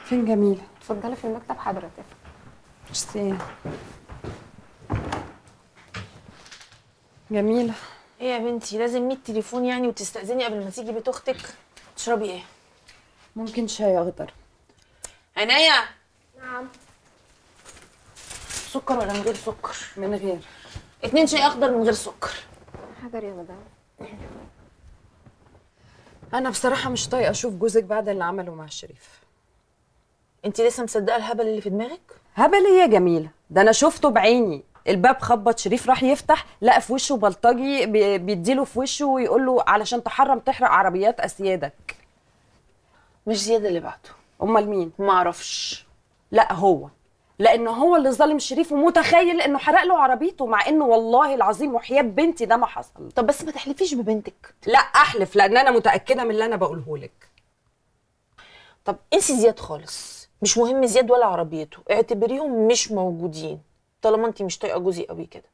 فين جميلة؟ اتفضلي في المكتب حضرتك ميرسي جميلة ايه يا بنتي لازم 100 تليفون يعني وتستأذني قبل ما تيجي بيت اختك تشربي ايه ممكن شاي أخضر عناية نعم سكر ولا من غير سكر من غير اتنين شاي اخضر من غير سكر حاضر يا مدام أنا بصراحة مش طايقة أشوف جوزك بعد اللي عمله مع شريف انت لسه مصدقه الهبل اللي في دماغك هبل إيه يا جميلة ده أنا شفته بعيني الباب خبط شريف راح يفتح لقى في وشه بلطجي بي- بيديله في وشه ويقول له علشان تحرم تحرق عربيات أسيادك مش زياده اللي بعده أمال مين؟ ما اعرفش لا هو لان هو اللي ظالم شريف ومتخيل انه حرق له عربيته مع انه والله العظيم وحياه بنتي ده ما حصل طب بس ما تحلفيش ببنتك لا احلف لان انا متاكده من اللي انا بقوله لك طب انسي زياد خالص مش مهم زياد ولا عربيته اعتبريهم مش موجودين طالما انت مش طايقه جوزي قوي كده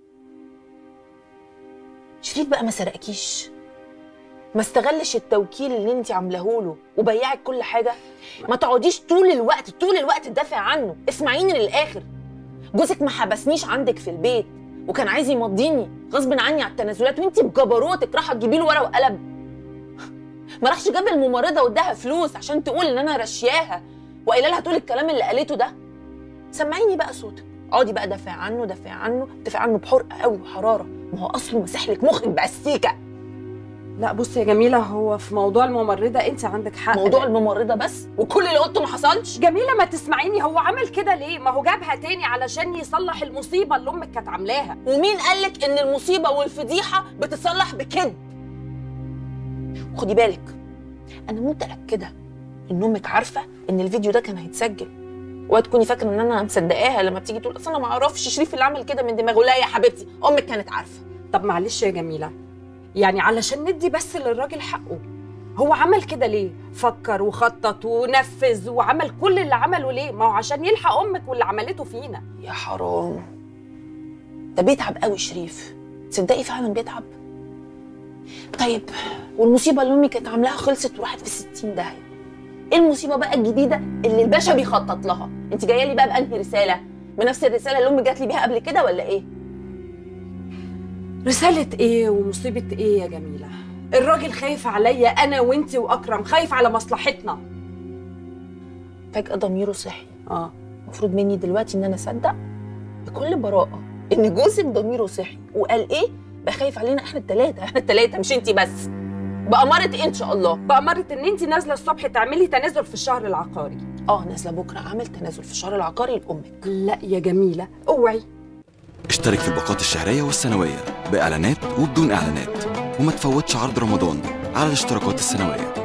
شريف بقى ما سرقكيش ما استغلش التوكيل اللي انت عاملاه له وبيعك كل حاجه ما تقعديش طول الوقت طول الوقت تدافع عنه اسمعيني للاخر جوزك ما حبسنيش عندك في البيت وكان عايز يمضيني غصب عني على التنازلات وانت بجبروتك راح تجيبي له ورقه وقلم ما راحش جاب الممرضه واداها فلوس عشان تقول ان انا رشياها وقايله لها تقول الكلام اللي قالته ده سمعيني بقى صوتك اقعدي بقى دافع عنه دافع عنه دافع عنه بحرقه قوي وحراره ما هو اصله مسح لك مخك باستيكه لا بصي يا جميله هو في موضوع الممرضه انت عندك حق موضوع الممرضه بس وكل اللي قلته ما حصلش جميله ما تسمعيني هو عمل كده ليه ما هو جابها تاني علشان يصلح المصيبه اللي امك كانت عاملاها ومين قالك ان المصيبه والفضيحه بتتصلح بكذب خدي بالك انا متاكده ان امك عارفه ان الفيديو ده كان هيتسجل وهتكوني فاكره ان انا مصدقاها لما بتيجي تقول اصل انا ما اعرفش شريف اللي عمل كده من دماغه لا يا حبيبتي امك كانت عارفه طب معلش يا جميله يعني علشان ندي بس للراجل حقه هو عمل كده ليه فكر وخطط ونفذ وعمل كل اللي عمله ليه ما هو عشان يلحق امك واللي عملته فينا يا حرام ده بيتعب قوي شريف تصدقي فعلا بيتعب طيب والمصيبه اللي امي كانت عاملاها خلصت وراحت في 60 داهيه ايه المصيبه بقى الجديده اللي الباشا بيخطط لها انت جايه لي بقى بانهي رساله بنفس الرساله اللي امي جات لي بيها قبل كده ولا ايه رسالة ايه ومصيبة ايه يا جميلة؟ الراجل خايف عليا انا وانتي واكرم خايف على مصلحتنا فجاه ضميره صحي اه المفروض مني دلوقتي ان انا اصدق بكل براءه ان جوزك ضميره صحي وقال ايه بقى خايف علينا احنا الثلاثه احنا الثلاثه مش انت بس بأمارة ايه ان شاء الله بأمارة ان انتي نازلة الصبح تعملي تنازل في الشهر العقاري اه نازله بكره اعمل تنازل في الشهر العقاري لامك لا يا جميلة اوعي اشترك في الباقات الشهرية والسنوية بإعلانات وبدون إعلانات وما تفوتش عرض رمضان على الاشتراكات السنوية